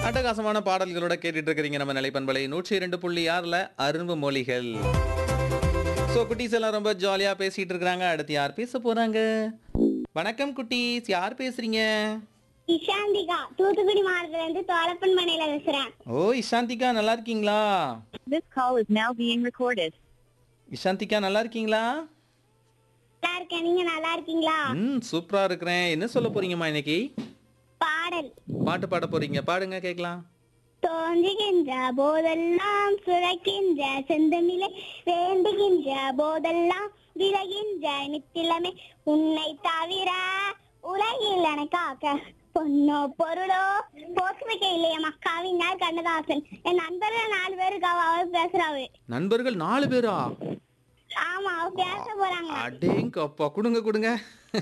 அட்டகாசமான பாடல்களோட கேட்டுட்டு இருக்கிறீங்க நம்ம நிலைப்பண்பலை நூற்றி இரண்டு புள்ளி ஆறுல அரும்பு மொழிகள் ஸோ குட்டீஸ் எல்லாம் ரொம்ப ஜாலியா பேசிட்டு இருக்கிறாங்க அடுத்து யார் பேச போறாங்க வணக்கம் குட்டீஸ் யார் பேசுறீங்க இஷாந்திகா தூத்துக்குடி மாவட்டத்துல இருந்து தோலப்பன் மனையில பேசுறேன் ஓ இஷாந்திகா நல்லா இருக்கீங்களா This call is now being recorded. இஷாந்திகா நல்லா இருக்கீங்களா நல்லா இருக்கேன் நீங்க நல்லா இருக்கீங்களா ம் சூப்பரா இருக்கிறேன் என்ன சொல்ல போறீங்கம்மா இன்னைக்கு பாடல் பாட்டு பாட போறீங்க பாடுங்க கேட்கலாம் தோன்றுகின்ற போதெல்லாம் சுரக்கின்ற செந்தமிழை வேண்டுகின்ற போதெல்லாம் விலகின்ற நித்திலமே உன்னை தவிர உலகில் எனக்காக பொன்னோ பொருளோ போக்கு வைக்க இல்லையம்மா கவிஞர் கண்ணதாசன் என் நண்பர்கள் நாலு பேருக்கு அவ அவர் பேசுறாவு நண்பர்கள் நாலு பேரா ஆமா அவ பேச போறாங்க அடேங்கப்பா கொடுங்க கொடுங்க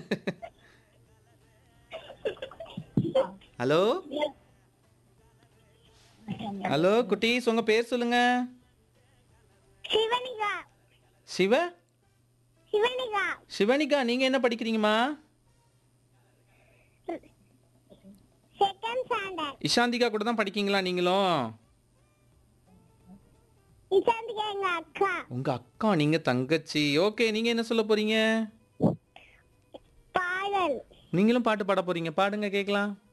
ஹலோ ஹலோ குட்டீஸ் உங்க பேர் சொல்லுங்க சிவனிகா சிவ சிவனிகா சிவனிகா நீங்க என்ன படிக்கிறீங்கம்மா செகண்ட் ஸ்டாண்டர்ட் இஷாந்திகா கூட தான் படிக்கீங்களா நீங்களும் இசாந்திகா எங்க அக்கா உங்க அக்கா நீங்க தங்கச்சி ஓகே நீங்க என்ன சொல்ல போறீங்க பாடல் நீங்களும் பாட்டு பாட போறீங்க பாடுங்க கேட்கலாம்